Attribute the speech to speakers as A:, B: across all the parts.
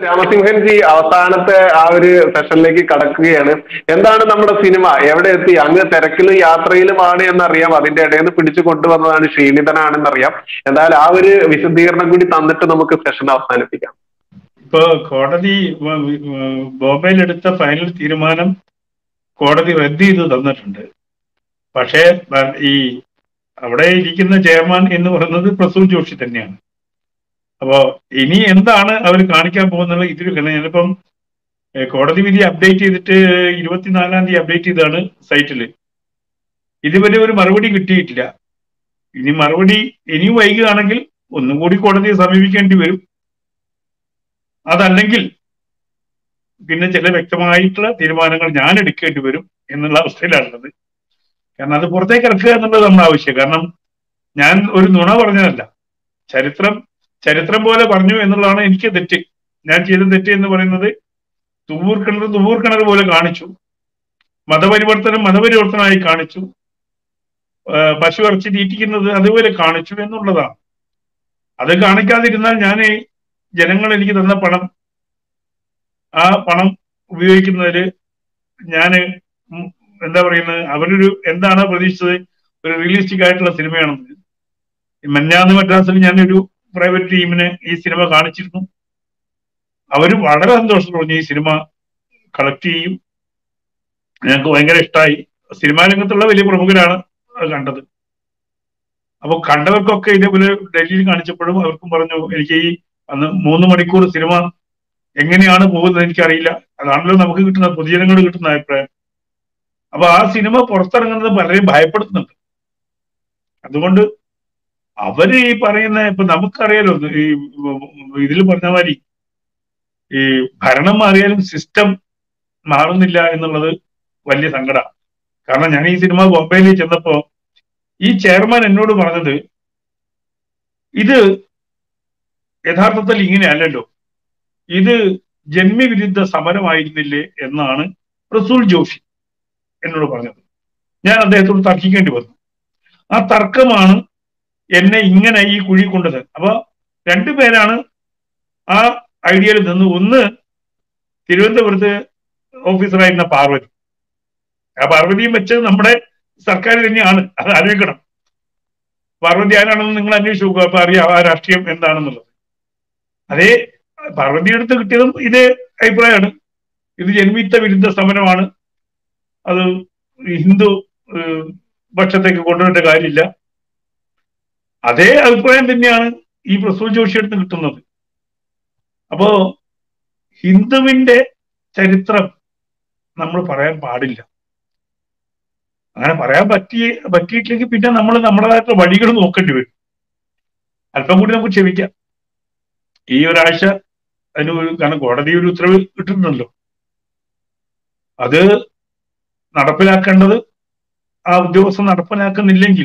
A: Ramasimhan G അവസാനത്തെ ആ ഒരു സെഷനിലേക്ക് കടക്കുകയാണ് എന്താണ് നമ്മുടെ സിനിമ എവിടെ എത്തി അങ്ങ് തിരക്കിലും യാത്രയിലുമാണ് എന്നറിയാം അതിന്റെ ഇടയിൽ നിന്ന് പിടിച്ചു കൊണ്ടുവന്നതാണ് ക്ഷീണിതനാണെന്നറിയാം എന്തായാലും ആ ഒരു വിശദീകരണം കൂടി തന്നിട്ട് നമുക്ക് സെഷൻ അവസാനിപ്പിക്കാം
B: ഇപ്പൊ കോടതി വ- വ- ബോംബെയിൽ എടുത്ത ഫൈനൽ തീരുമാനം കോടതി റദ്ദ് ചെയ്ത് തന്നിട്ടുണ്ട് പക്ഷേ ബ- ഈ അവിടെ ഇരിക്കുന്ന ചെയർമാൻ എന്ന് പറയുന്നത് പ്രസൂൽ ജോഷി തന്നെയാണ് അപ്പോ ഇനി എന്താണ് അവർ കാണിക്കാൻ പോകുന്നത് ഇതിൽ ഞാനിപ്പം ഏഹ്, കോടതി വിധി അപ്ഡേറ്റ് ചെയ്തിട്ട് ഇരുപത്തിനാലാം തീയതി അപ്ഡേറ്റ് ചെയ്താണ് സൈറ്റിൽ ഇതുവരെ ഒരു മറുപടി കിട്ടിയിട്ടില്ല ഇനി മറുപടി ഇനിയും വൈകുകയാണെങ്കിൽ ഒന്നും കൂടി കോടതിയെ സമീപിക്കേണ്ടി വരും അതല്ലെങ്കിൽ പിന്നെ ചില വ്യക്തമായിട്ടുള്ള തീരുമാനങ്ങൾ ഞാൻ എടുക്കേണ്ടി വരും എന്നുള്ള അവസ്ഥയിലാണുള്ളത് കാരണം അത് പുറത്തേക്ക് ഇറക്കുക എന്നുള്ളത് നമ്മുടെ ആവശ്യം കാരണം ഞാൻ ഒരു നുണ പറഞ്ഞതല്ല ചരിത്രം ചരിത്രം പോലെ പറഞ്ഞു എന്നുള്ളതാണ് എനിക്ക് തെറ്റ് ഞാൻ ചെയ്ത തെറ്റ് എന്ന് പറയുന്നത് തുവൂർ കിണർ തുവൂർ കിണർ പോലെ കാണിച്ചു മതപരിവർത്തനം മതപരിവർത്തനമായി കാണിച്ചു ആ, പശു ഇറച്ചി തീറ്റിക്കുന്നത് അതുപോലെ കാണിച്ചു എന്നുള്ളതാണ് അത് കാണിക്കാതിരുന്നാൽ ഞാൻ ജനങ്ങൾ എനിക്ക് തന്ന പണം ആ പണം ഉപയോഗിക്കുന്നതിൽ ഞാൻ എന്താ പറയുന്നത് അവരൊരു എന്താണ് പ്രതീക്ഷിച്ചത് ഒരു റിയലിസ്റ്റിക് ആയിട്ടുള്ള സിനിമയാണെന്ന് മഞ്ഞാന്ന് മദ്രാസിൽ ഞാനൊരു പ്രൈവറ്റ് ടീമിന് ഈ സിനിമ കാണിച്ചിരുന്നു അവർ വളരെ സന്തോഷം തോന്നി ഈ സിനിമ കളക്ട് ചെയ്യും ഞങ്ങൾക്ക് ഭയങ്കര ഇഷ്ടമായി സിനിമാ രംഗത്തുള്ള വലിയ പ്രമുഖരാണ് അത് കണ്ടത് അപ്പൊ കണ്ടവർക്കൊക്കെ ഇതേപോലെ ഡൽഹിയിൽ കാണിച്ചപ്പോഴും അവർക്കും പറഞ്ഞു എനിക്ക് ഈ അന്ന് മൂന്ന് മണിക്കൂർ സിനിമ എങ്ങനെയാണ് പോകുന്നത് എനിക്കറിയില്ല അതാണല്ലോ നമുക്ക് കിട്ടുന്ന പൊതുജനങ്ങൾ കിട്ടുന്ന അഭിപ്രായം അപ്പൊ ആ സിനിമ പുറത്തിറങ്ങുന്നത് പലരെയും ഭയപ്പെടുത്തുന്നുണ്ട് അതുകൊണ്ട് അവര് ഈ പറയുന്ന ഇപ്പൊ നമുക്കറിയാലോ ഈ ഇതിൽ പറഞ്ഞ മാതിരി ഈ ഭരണം മാറിയാലും സിസ്റ്റം മാറുന്നില്ല എന്നുള്ളത് വലിയ സങ്കടമാണ് കാരണം ഞാൻ ഈ സിനിമ ബോംബെയിൽ ചെന്നപ്പോ ഈ ചെയർമാൻ എന്നോട് പറഞ്ഞത് ഇത് യഥാർത്ഥത്തിൽ ഇങ്ങനെയല്ലല്ലോ ഇത് ജന്മിവിരുദ്ധ സമരമായിരുന്നില്ലേ എന്നാണ് റസൂൽ ജോഷി എന്നോട് പറഞ്ഞത് ഞാൻ അദ്ദേഹത്തോട് തർക്കിക്കേണ്ടി വന്നു ആ തർക്കമാണ് എന്നെ ഇങ്ങനെ ഈ കുഴി കൊണ്ടത് അപ്പൊ രണ്ടുപേരാണ് ആ ഐഡിയയിൽ നിന്ന് ഒന്ന് തിരുവനന്തപുരത്ത് ഓഫീസറായിരുന്ന പാർവതി ആ പാർവതിയും വെച്ചത് നമ്മുടെ സർക്കാർ തന്നെയാണ് അത് ആലോചിക്കണം പാർവതി ആരാണെന്ന് നിങ്ങൾ അന്വേഷിച്ച് നോക്കുക അപ്പൊ അറിയാം ആ രാഷ്ട്രീയം എന്താണെന്നുള്ളത് അതേ പാർവതിയുടെ അടുത്ത് കിട്ടിയതും ഇതേ അഭിപ്രായമാണ് ഇത് ജന്മിത്ത വിരുദ്ധ സമരമാണ് അത് ഹിന്ദു ഏഹ്, പക്ഷത്തേക്ക് കൊണ്ടുവരേണ്ട കാര്യമില്ല അതേ അഭിപ്രായം തന്നെയാണ് ഈ പ്രസൂൽ ജോഷിയുടെ അടുത്ത് കിട്ടുന്നത് അപ്പോ ഹിന്ദുവിന്റെ ചരിത്രം നമ്മൾ പറയാൻ പാടില്ല അങ്ങനെ പറയാൻ പറ്റി പറ്റിയിട്ടില്ലെങ്കിൽ പിന്നെ നമ്മൾ നമ്മുടേതായിട്ടുള്ള വഴികൾ നോക്കേണ്ടി വരും അല്പം കൂടി നമുക്ക് ക്ഷമിക്കാം ഈ ഒരാഴ്ച അതിന് ഒരു കാരണം കോടതി ഒരു ഉത്തരവ് കിട്ടുന്നുണ്ടല്ലോ അത് നടപ്പിലാക്കേണ്ടത് ആ ഉദ്യോഗസ്ഥൻ നടപ്പിലാക്കുന്നില്ലെങ്കിൽ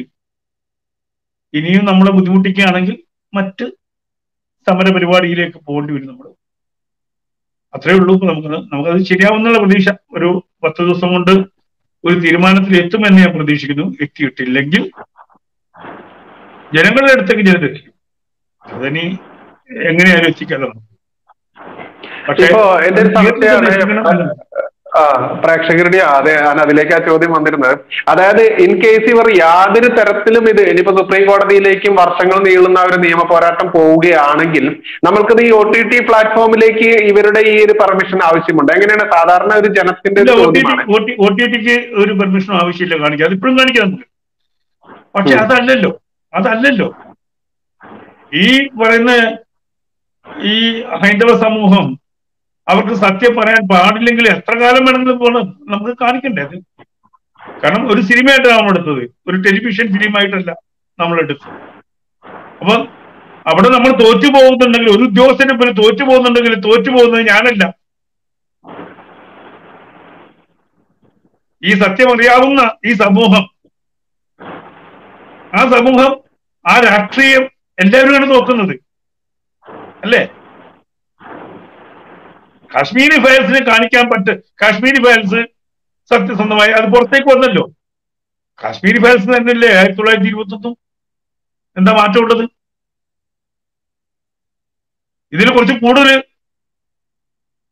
B: ഇനിയും നമ്മളെ ബുദ്ധിമുട്ടിക്കുകയാണെങ്കിൽ മറ്റ് സമര പരിപാടിയിലേക്ക് പോകേണ്ടി വരും നമ്മൾ അത്രേ ഉള്ളൂ ഇപ്പൊ നമുക്ക് നമുക്കത് ശരിയാവുന്നുള്ള പ്രതീക്ഷ ഒരു പത്ത് ദിവസം കൊണ്ട് ഒരു തീരുമാനത്തിൽ എത്തുമെന്ന് ഞാൻ പ്രതീക്ഷിക്കുന്നു എത്തിയിട്ടില്ലെങ്കിൽ ജനങ്ങളുടെ അടുത്തേക്ക് ജനത എത്തിക്കും അതിനി എങ്ങനെയാലും എത്തിക്കാലോ നമുക്ക്. പക്ഷേ
A: ഇപ്പോ എന്റെ ഒരു സംശയമാണ്
B: എത്തിക്കണം.
A: ആ പ്രേക്ഷകരുടെ ആ, അതെ ഞാൻ അതിലേക്ക് ആ ചോദ്യം വന്നിരുന്നത് അതായത് ഇൻ കേസ് ഇവർ യാതൊരു തരത്തിലും ഇത് ഇനിയിപ്പോ സുപ്രീം കോടതിയിലേക്കും വർഷങ്ങൾ നീളുന്ന ഒരു നിയമ പോരാട്ടം പോവുകയാണെങ്കിൽ നമ്മൾക്കിത് ഈ ഒ ടി ടി പ്ലാറ്റ്ഫോമിലേക്ക് ഇവരുടെ ഈ ഒരു പെർമിഷൻ ആവശ്യമുണ്ട് എങ്ങനെയാണ് സാധാരണ ഒരു ജനത്തിന്റെ ഒരു ചോദ്യമാണ്
B: ഒ ടി ടിക്ക് ഒരു പെർമിഷൻ ആവശ്യമില്ല കാണിക്കുക അതിപ്പോഴും കാണിക്കാം നമുക്ക് പക്ഷെ
A: ഉം.
B: അതല്ലല്ലോ അതല്ലല്ലോ ഈ പറയുന്ന ഈ ഹൈന്ദവ സമൂഹം അവർക്ക് സത്യം പറയാൻ പാടില്ലെങ്കിൽ എത്ര കാലം വേണമെങ്കിലും പോകണം നമുക്ക് കാണിക്കണ്ടേ അത് കാരണം ഒരു സിനിമയായിട്ടാണ് നമ്മൾ എടുത്തത് ഒരു ടെലിവിഷൻ ഫിലിമായിട്ടല്ല നമ്മൾ എടുത്തത് അപ്പൊ അവിടെ നമ്മൾ തോറ്റു പോകുന്നുണ്ടെങ്കിൽ ഒരു ഉദ്യോഗസ്ഥനെ പോലെ തോറ്റു പോകുന്നുണ്ടെങ്കിൽ തോറ്റു പോകുന്നത് ഞാനല്ല ഈ സത്യം അറിയാവുന്ന ഈ സമൂഹം ആ സമൂഹം ആ രാഷ്ട്രീയം എല്ലാവരുമാണ് നോക്കുന്നത് അല്ലേ കാശ്മീരി ഫയൽസിനെ കാണിക്കാൻ പറ്റ കാശ്മീരി ഫയൽസ് സത്യസന്ധമായി അത് പുറത്തേക്ക് വന്നല്ലോ കാശ്മീരി ഫയൽസ് തന്നെയല്ലേ ആയിരത്തി തൊള്ളായിരത്തി ഇരുപത്തി ഒന്നും എന്താ മാറ്റമുള്ളത് ഇതിൽ കുറച്ച് കൂടുതൽ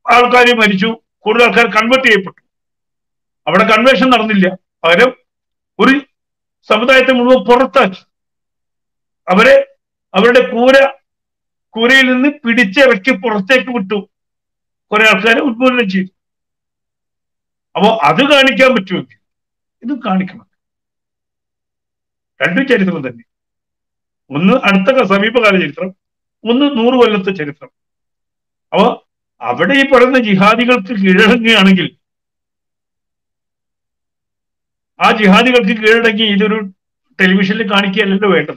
B: ആൾക്കാർ മരിച്ചു കൂടുതൽ ആൾക്കാർ കൺവേർട്ട് ചെയ്യപ്പെട്ടു അവിടെ കൺവേർഷൻ നടന്നില്ല പകരം ഒരു സമുദായത്തെ മുഴുവൻ പുറത്താക്കി അവരെ അവരുടെ കൂര കൂരയിൽ നിന്ന് പിടിച്ചിറക്കി പുറത്തേക്ക് വിട്ടു കുറെ ആൾക്കാരെ ഉദ്ബോധനം ചെയ്തു അപ്പോ അത് കാണിക്കാൻ പറ്റുമെങ്കിൽ ഇത് കാണിക്കണം രണ്ടും ചരിത്രം തന്നെ ഒന്ന് അടുത്ത സമീപകാല ചരിത്രം ഒന്ന് നൂറ് കൊല്ലത്തെ ചരിത്രം അപ്പോ അവിടെ ഈ പറയുന്ന ജിഹാദികൾക്ക് കീഴടങ്ങുകയാണെങ്കിൽ ആ ജിഹാദികൾക്ക് കീഴടങ്ങി ഇതൊരു ടെലിവിഷനിൽ കാണിക്കുകയല്ലല്ലോ വേണ്ടത്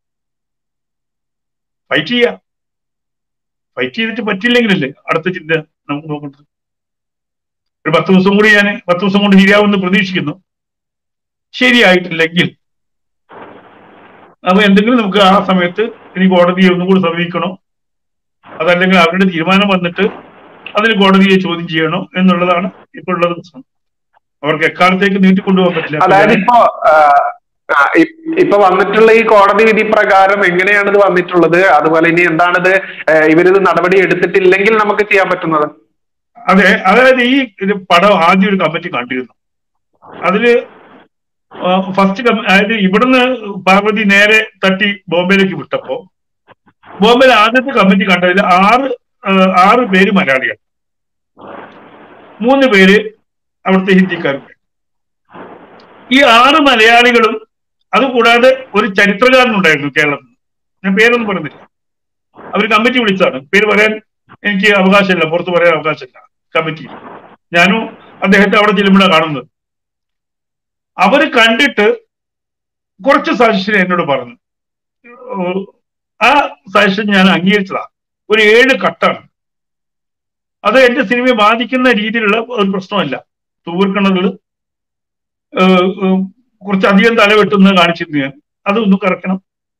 B: ഫൈറ്റ് ചെയ്യാം ഫൈറ്റ് ചെയ്തിട്ട് പറ്റില്ലെങ്കിലല്ലേ അടുത്ത ചിന്ത നമുക്ക് നോക്കേണ്ടത് ഒരു പത്ത് ദിവസം കൂടി ഞാൻ പത്ത് ദിവസം കൊണ്ട് ശരിയാവുമെന്ന് പ്രതീക്ഷിക്കുന്നു ശരിയായിട്ടില്ലെങ്കിൽ അപ്പൊ എന്തെങ്കിലും നമുക്ക് ആ സമയത്ത് ഇനി കോടതിയെ ഒന്നും കൂടി സമീപിക്കണോ അതല്ലെങ്കിൽ അവരുടെ തീരുമാനം വന്നിട്ട് അതിന് കോടതിയെ ചോദ്യം ചെയ്യണോ എന്നുള്ളതാണ് ഇപ്പോൾ ഉള്ളത് പ്രശ്നം അവർക്ക് എക്കാലത്തേക്ക് നീട്ടിക്കൊണ്ടുപോകാൻ പറ്റില്ല
A: അതായത് ഇപ്പോ ആ, ആ, ഇ- ഇപ്പൊ വന്നിട്ടുള്ള ഈ കോടതി വിധി പ്രകാരം എങ്ങനെയാണ് ഇത് വന്നിട്ടുള്ളത് അതുപോലെ ഇനി എന്താണിത് ഏ, ഇവരിത് നടപടി എടുത്തിട്ടില്ലെങ്കിൽ നമുക്ക് ചെയ്യാൻ പറ്റുന്നത്
B: അതെ അതായത് ഈ ഇത് പടം ആദ്യം ഒരു കമ്മിറ്റി കണ്ടിരുന്നു അതില് ഫസ്റ്റ് അതായത് ഇവിടുന്ന് പാർവതി നേരെ തട്ടി ബോംബെയിലേക്ക് വിട്ടപ്പോ ബോംബെയിൽ ആദ്യത്തെ കമ്മിറ്റി കണ്ടതിൽ ആറ് ആ, ആറ് പേര് മലയാളികൾ മൂന്ന് പേര് അവിടുത്തെ ഹിന്ദിക്കാരുണ്ട് ഈ ആറ് മലയാളികളും അതുകൂടാതെ ഒരു ചരിത്രകാരനുണ്ടായിരുന്നു കേരളത്തിൽ ഞാൻ പേരൊന്നും പറയുന്നില്ല അവർ കമ്മിറ്റി വിളിച്ചതാണ് പേര് പറയാൻ എനിക്ക് അവകാശമില്ല പുറത്ത് പറയാൻ അവകാശമില്ല കമ്മിറ്റി ഞാനും അദ്ദേഹത്തെ അവിടെ ചെല്ലുമ്പോഴാണ് കാണുന്നത് അവര് കണ്ടിട്ട് കുറച്ച് സജഷൻ എന്നോട് പറഞ്ഞു ഏഹ് ആ സജഷൻ ഞാൻ അംഗീകരിച്ചതാ ഒരു ഏഴ് കട്ടാണ് അത് എന്റെ സിനിമയെ ബാധിക്കുന്ന രീതിയിലുള്ള ഒരു പ്രശ്നമല്ല തൂർക്കണകള് ഏഹ് ഏഹ് കുറച്ചധികം തലവെട്ടുന്നത് കാണിച്ചിരുന്നു ഞാൻ അതൊന്ന് കറക്കണം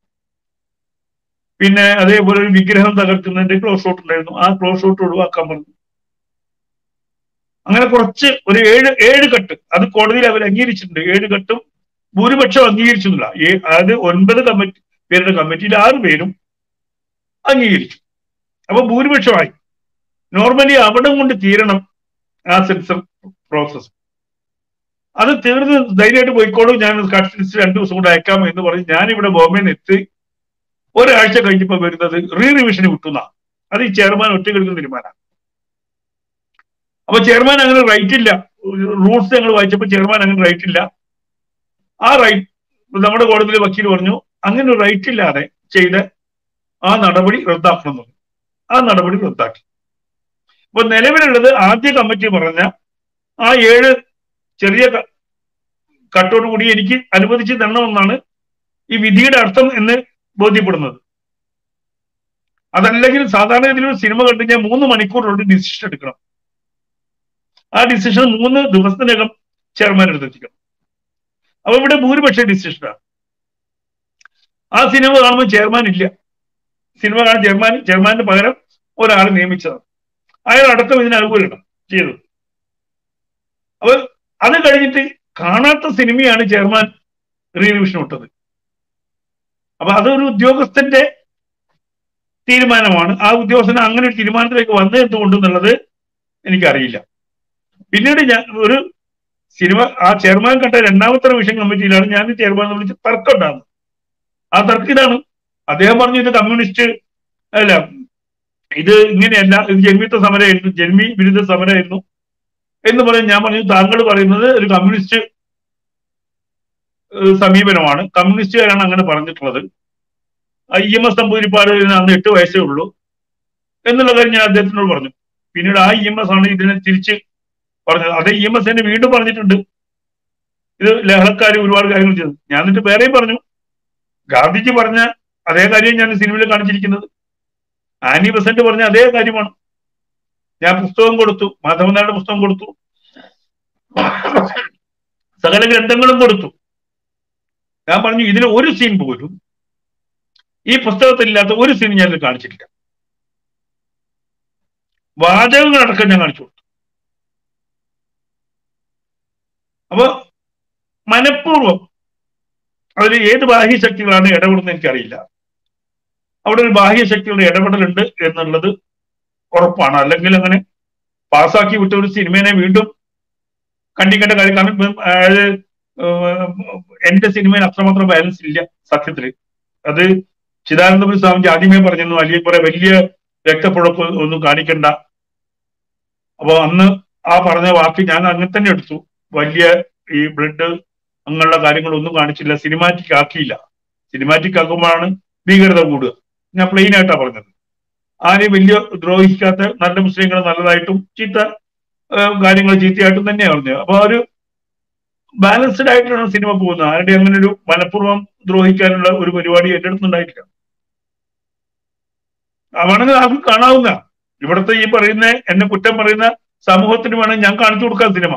B: പിന്നെ അതേപോലെ ഒരു വിഗ്രഹം തകർക്കുന്നതിന്റെ ക്ലോസ് ഷോട്ട് ഉണ്ടായിരുന്നു ആ ക്ലോസ് ഷോട്ട് ഒഴിവാക്കാൻ പറഞ്ഞു അങ്ങനെ കുറച്ച് ഒരു ഏഴ് ഏഴ് കെട്ട് അത് കോടതിയിൽ അവർ അംഗീകരിച്ചിട്ടുണ്ട് ഏഴ് കെട്ടും ഭൂരിപക്ഷം അംഗീകരിച്ചിട്ടില്ല ഏ- അതായത് ഒൻപത് കമ്മിറ്റി പേരുടെ കമ്മിറ്റിയിൽ ആറ് പേരും അംഗീകരിച്ചു അപ്പൊ ഭൂരിപക്ഷമായി നോർമലി അവിടെ കൊണ്ട് തീരണം ആ സെൻസർ പ്രോസസ് അത് തീർന്ന് ധൈര്യമായിട്ട് പോയിക്കോളും ഞാൻ കട്ട് ലിസ്റ്റ് രണ്ടു ദിവസം കൊണ്ട് അയക്കാം എന്ന് പറഞ്ഞ് ഞാൻ ഇവിടെ ബോംബെയിൽ നിന്ന് എത്തി ഒരാഴ്ച കഴിഞ്ഞപ്പോ വരുന്നത് റീ റിവിഷന് വിട്ടുന്ന അത് ഈ ചെയർമാൻ ഒറ്റക്കെടുക്കുന്ന തീരുമാനമാണ് അപ്പൊ ചെയർമാൻ അങ്ങനെ റൈറ്റ് ഇല്ല റൂൾസ് ഞങ്ങൾ വായിച്ചപ്പോൾ ചെയർമാൻ അങ്ങനെ റൈറ്റ് ഇല്ല ആ റൈറ്റ് നമ്മുടെ കോടതിയിലെ വക്കീൽ പറഞ്ഞു അങ്ങനെ ഒരു റൈറ്റ് ഇല്ലാതെ ചെയ്ത ആ നടപടി റദ്ദാക്കണം എന്ന് പറഞ്ഞു ആ നടപടി റദ്ദാക്കി അപ്പൊ നിലവിലുള്ളത് ആദ്യ കമ്മിറ്റി പറഞ്ഞ ആ ഏഴ് ചെറിയ ക- കട്ടോട് കൂടി എനിക്ക് അനുവദിച്ച് തരണമെന്നാണ് ഈ വിധിയുടെ അർത്ഥം എന്ന് ബോധ്യപ്പെടുന്നത് അതല്ലെങ്കിൽ സാധാരണ ഇതിലൊരു സിനിമ കണ്ടു കഴിഞ്ഞാൽ മൂന്ന് മണിക്കൂറുകൊണ്ട് ഡിസിഷൻ എടുക്കണം ആ ഡിസിഷൻ മൂന്ന് ദിവസത്തിനകം ചെയർമാൻ എടുത്തെത്തിക്കണം അപ്പൊ ഇവിടെ ഭൂരിപക്ഷ ഡിസിഷനാണ് ആ സിനിമ കാണുമ്പോൾ ചെയർമാൻ ഇല്ല സിനിമ കാണാൻ ചെയർമാൻ ചെയർമാന് പകരം ഒരാൾ നിയമിച്ചതാണ് അയാൾ അടക്കം ഇതിന് അനുകൂലമാണ് ചെയ്തത് അപ്പൊ അത് കഴിഞ്ഞിട്ട് കാണാത്ത സിനിമയാണ് ചെയർമാൻ റീവിഷൻ വിട്ടത് അപ്പൊ അതൊരു ഉദ്യോഗസ്ഥന്റെ തീരുമാനമാണ് ആ ഉദ്യോഗസ്ഥന് അങ്ങനെ ഒരു തീരുമാനത്തിലേക്ക് വന്നത് എന്തുകൊണ്ടെന്നുള്ളത് എനിക്കറിയില്ല പിന്നീട് ഞാൻ ഒരു സിനിമ ആ ചെയർമാൻ കണ്ട രണ്ടാമത്തെ റിവിഷൻ കമ്മിറ്റിയിലാണ് ഞാൻ ചെയർമാൻ വിളിച്ച് തർക്കം ഉണ്ടാകുന്നത് ആ തർക്കം ഇതാണ് അദ്ദേഹം പറഞ്ഞു ഇത് കമ്മ്യൂണിസ്റ്റ് അല്ല ഇത് ഇങ്ങനെയല്ല ഇത് ജന്മിത്വ സമരമായിരുന്നു ജന്മി വിരുദ്ധ സമരമായിരുന്നു എന്ന് പറഞ്ഞ് ഞാൻ പറഞ്ഞു താങ്കൾ പറയുന്നത് ഒരു കമ്മ്യൂണിസ്റ്റ് ഏഹ് സമീപനമാണ് കമ്മ്യൂണിസ്റ്റുകാരാണ് അങ്ങനെ പറഞ്ഞിട്ടുള്ളത് ഇ എം എസ് നമ്പൂതിരിപ്പാട് അന്ന് എട്ട് വയസ്സേ ഉള്ളൂ എന്നുള്ള കാര്യം ഞാൻ അദ്ദേഹത്തിനോട് പറഞ്ഞു പിന്നീട് ആ ഇ എം എസ് ആണ് ഇതിനെ തിരിച്ച് പറഞ്ഞത് അതേ ഇ എം എസ് എന്നെ വീണ്ടും പറഞ്ഞിട്ടുണ്ട് ഇത് ലഹളക്കാർ ഒരുപാട് കാര്യങ്ങൾ ചെയ്തു ഞാൻ എന്നിട്ട് വേറെയും പറഞ്ഞു ഗാന്ധിജി പറഞ്ഞ അതേ കാര്യം ഞാൻ സിനിമയിൽ കാണിച്ചിരിക്കുന്നത് ആനി ബസന്റ് പറഞ്ഞ അതേ കാര്യമാണ് ഞാൻ പുസ്തകം കൊടുത്തു മാധവനാരുടെ പുസ്തകം കൊടുത്തു സകല ഗ്രന്ഥങ്ങളും കൊടുത്തു ഞാൻ പറഞ്ഞു ഇതിൽ ഒരു സീൻ പോലും ഈ പുസ്തകത്തിലില്ലാത്ത ഒരു സീൻ ഞാൻ ഇതിൽ കാണിച്ചിട്ടില്ല വാചകങ്ങളടക്കം ഞാൻ കാണിച്ചു കൊടുത്തു അപ്പൊ മനഃപൂർവ്വം അതിൽ ഏത് ബാഹ്യശക്തികളാണ് ഇടപെടുന്നത് എനിക്കറിയില്ല അവിടെ ഒരു ബാഹ്യശക്തികളുടെ ഇടപെടലുണ്ട് എന്നുള്ളത് ഉറപ്പാണ് അല്ലെങ്കിൽ അങ്ങനെ പാസ്സാക്കി വിട്ട ഒരു സിനിമയെ വീണ്ടും കണ്ടിക്കേണ്ട കാര്യം കാരണം ഇപ്പം അതായത് ഏഹ്, എന്റെ സിനിമയിൽ അത്രമാത്രം ബാലൻസ് ഇല്ല സത്യത്തില് അത് ചിദാനന്ദപുരി സ്വാമിജി ആദ്യമേ പറഞ്ഞിരുന്നു അല്ലെങ്കിൽ കുറെ വലിയ രക്തപ്പുഴപ്പ് ഒന്നും കാണിക്കണ്ട അപ്പൊ അന്ന് ആ പറഞ്ഞ വാക്ക് ഞാൻ അങ്ങനെ തന്നെ എടുത്തു വലിയ ഈ ബ്ലഡ് അങ്ങനെയുള്ള കാര്യങ്ങളൊന്നും കാണിച്ചില്ല സിനിമാറ്റിക് ആക്കിയില്ല സിനിമാറ്റിക് ആക്കുമ്പോഴാണ് ഭീകരത കൂടുക ഞാൻ പ്ലെയിൻ ആയിട്ടാ പറഞ്ഞത് ആരെയും വലിയ ദ്രോഹിക്കാത്ത നല്ല മുസ്ലിങ്ങൾ നല്ലതായിട്ടും ചീത്ത കാര്യങ്ങൾ ചീത്തയായിട്ടും തന്നെയാണ് പറഞ്ഞത് അപ്പൊ ആ ഒരു ബാലൻസ്ഡ് ആയിട്ടാണ് സിനിമ പോകുന്നത് ആരുടെ അങ്ങനെ ഒരു മനഃപൂർവ്വം ദ്രോഹിക്കാനുള്ള ഒരു പരിപാടി എന്റെ അടുത്തുണ്ടായിട്ടില്ല വേണമെങ്കിൽ ആർക്കും കാണാവുന്ന ഇവിടുത്തെ ഈ പറയുന്ന എന്നെ കുറ്റം പറയുന്ന സമൂഹത്തിന് വേണം ഞാൻ കാണിച്ചു കൊടുക്കാൻ സിനിമ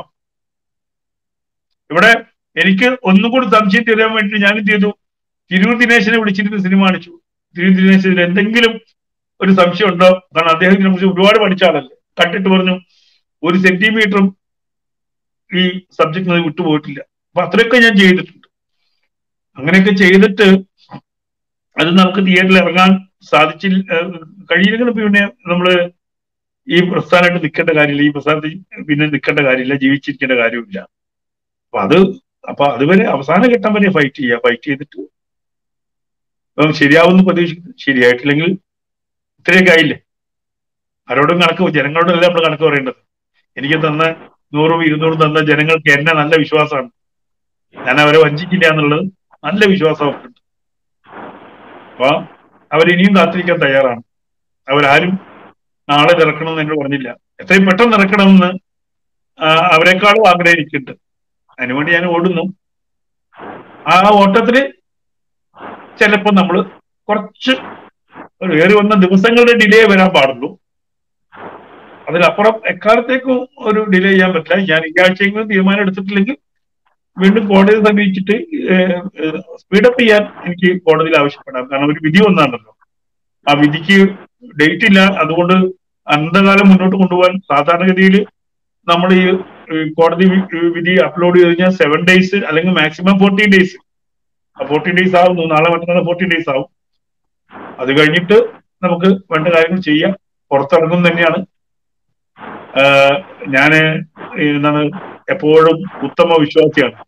B: ഇവിടെ എനിക്ക് ഒന്നും കൂടി സംശയം തരാൻ വേണ്ടി ഞാൻ എന്ത് ചെയ്തു തിരൂർ ദിനേശനെ വിളിച്ചിരുന്ന സിനിമ കാണിച്ചു തിരൂർ ദിനേശന് എന്തെങ്കിലും ഒരു സംശയം ഉണ്ടോ കാരണം അദ്ദേഹത്തിനെ കുറിച്ച് ഒരുപാട് പഠിച്ച ആളല്ലേ കണ്ടിട്ട് പറഞ്ഞു ഒരു സെന്റിമീറ്ററും ഈ സബ്ജക്ട് വിട്ടുപോയിട്ടില്ല അപ്പൊ അത്രയൊക്കെ ഞാൻ ചെയ്തിട്ടുണ്ട് അങ്ങനെയൊക്കെ ചെയ്തിട്ട് അത് നമുക്ക് തിയേറ്ററിൽ ഇറങ്ങാൻ സാധിച്ചില്ല ഏഹ് കഴിയില്ലെങ്കിൽ പിന്നെ നമ്മള് ഈ പ്രസ്ഥാനമായിട്ട് നിൽക്കേണ്ട കാര്യമില്ല ഈ പ്രസ്ഥാനത്തിൽ പിന്നെ നിൽക്കേണ്ട കാര്യമില്ല ജീവിച്ചിരിക്കേണ്ട കാര്യമില്ല അപ്പൊ അത് അപ്പൊ അതുവരെ അവസാന ഘട്ടം വരെ ഫൈറ്റ് ചെയ്യുക ഫൈറ്റ് ചെയ്തിട്ട് ഇപ്പം ശരിയാവുമെന്ന് പ്രതീക്ഷിക്കുന്നു ശരിയായിട്ടില്ലെങ്കിൽ ഇത്രയൊക്കെ ആയില്ലേ ആരോടും കണക്ക് ജനങ്ങളോടല്ല നമ്മൾ കണക്ക് പറയേണ്ടത് എനിക്ക് തന്ന നൂറും ഇരുന്നൂറും തന്ന ജനങ്ങൾക്ക് എന്നെ നല്ല വിശ്വാസമാണ് ഞാൻ അവരെ വഞ്ചിക്കില്ല എന്നുള്ളത് നല്ല വിശ്വാസം അവർക്കുണ്ട് അപ്പൊ അവരിനിയും കാത്തിരിക്കാൻ തയ്യാറാണ് അവരാരും നാളെ ഇറക്കണമെന്ന് എന്നോട് പറഞ്ഞില്ല എത്രയും പെട്ടെന്ന് ഇറക്കണമെന്ന് ആ, അവരെക്കാളും ആഗ്രഹം എനിക്കുണ്ട് അതിനുവേണ്ടി ഞാൻ ഓടുന്നു ആ ഓട്ടത്തില് ചിലപ്പോ നമ്മള് കുറച്ച് ഒരു ഏറി വന്ന ദിവസങ്ങളുടെ ഡിലേ വരാൻ പാടുള്ളൂ അതിലപ്പുറം എക്കാലത്തേക്കും ഒരു ഡിലേ ചെയ്യാൻ പറ്റില്ല ഞാൻ ഈ ആഴ്ചയെങ്കിലും തീരുമാനം എടുത്തിട്ടില്ലെങ്കിൽ വീണ്ടും കോടതി സമീപിച്ചിട്ട് സ്പീഡപ്പ് ചെയ്യാൻ എനിക്ക് കോടതിയിൽ ആവശ്യപ്പെടാം കാരണം ഒരു വിധി വന്നാണല്ലോ ആ വിധിക്ക് ഡേറ്റ് ഇല്ല അതുകൊണ്ട് അനന്തകാലം മുന്നോട്ട് കൊണ്ടുപോകാൻ സാധാരണഗതിയിൽ നമ്മൾ ഈ ഈ കോടതി വി- വിധി അപ്ലോഡ് ചെയ്ത് കഴിഞ്ഞാൽ സെവൻ ഡേയ്സ് അല്ലെങ്കിൽ maximum fourteen days fourteen days ആവുന്നു നാളെ മറ്റന്നാൾ ഫോർട്ടീൻ ഡേയ്സ് ആവും അത് കഴിഞ്ഞിട്ട് നമുക്ക് വേണ്ട കാര്യങ്ങൾ ചെയ്യാം പുറത്തിറങ്ങും തന്നെയാണ് ആഹ് ഞാന് ഈ എന്താണ് എപ്പോഴും ഉത്തമ വിശ്വാസിയാണ്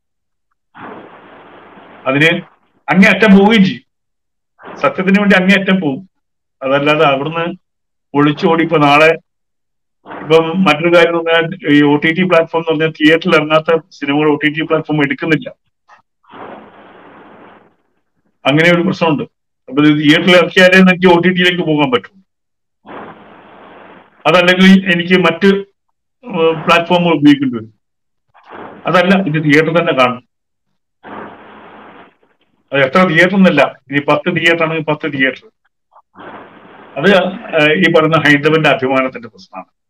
B: അതിന് അങ്ങേയറ്റം പോവുകയും ചെയ്യും സത്യത്തിന് വേണ്ടി അങ്ങേയറ്റം പോവും അതല്ലാതെ അവിടുന്ന് ഒളിച്ചോടി ഇപ്പൊ നാളെ ഇപ്പം മറ്റൊരു കാര്യം എന്ന് പറഞ്ഞാൽ ഈ ഒ ടി ടി പ്ലാറ്റ്ഫോം എന്ന് പറഞ്ഞാൽ തിയേറ്ററിൽ ഇറങ്ങാത്ത സിനിമകൾ ഒ ടി ടി പ്ലാറ്റ്ഫോം എടുക്കുന്നില്ല അങ്ങനെ ഒരു പ്രശ്നമുണ്ട് അപ്പൊ ഇത് തിയേറ്ററിൽ ഇറക്കിയാലേ എനിക്ക് ഒ ടി ടിയിലേക്ക് പോകാൻ പറ്റും അതല്ലെങ്കിൽ എനിക്ക് മറ്റ് പ്ലാറ്റ്ഫോമുകൾ ഉപയോഗിക്കേണ്ടി വരും അതല്ല ഇത് തിയേറ്റർ തന്നെ കാണും അത് എത്ര തിയേറ്റർ എന്നല്ല ഇനി പത്ത് തിയേറ്റർ ആണെങ്കിൽ പത്ത് തിയേറ്റർ അത് ഏഹ്, ഈ പറയുന്ന ഹൈന്ദവന്റെ അഭിമാനത്തിന്റെ പ്രശ്നമാണ്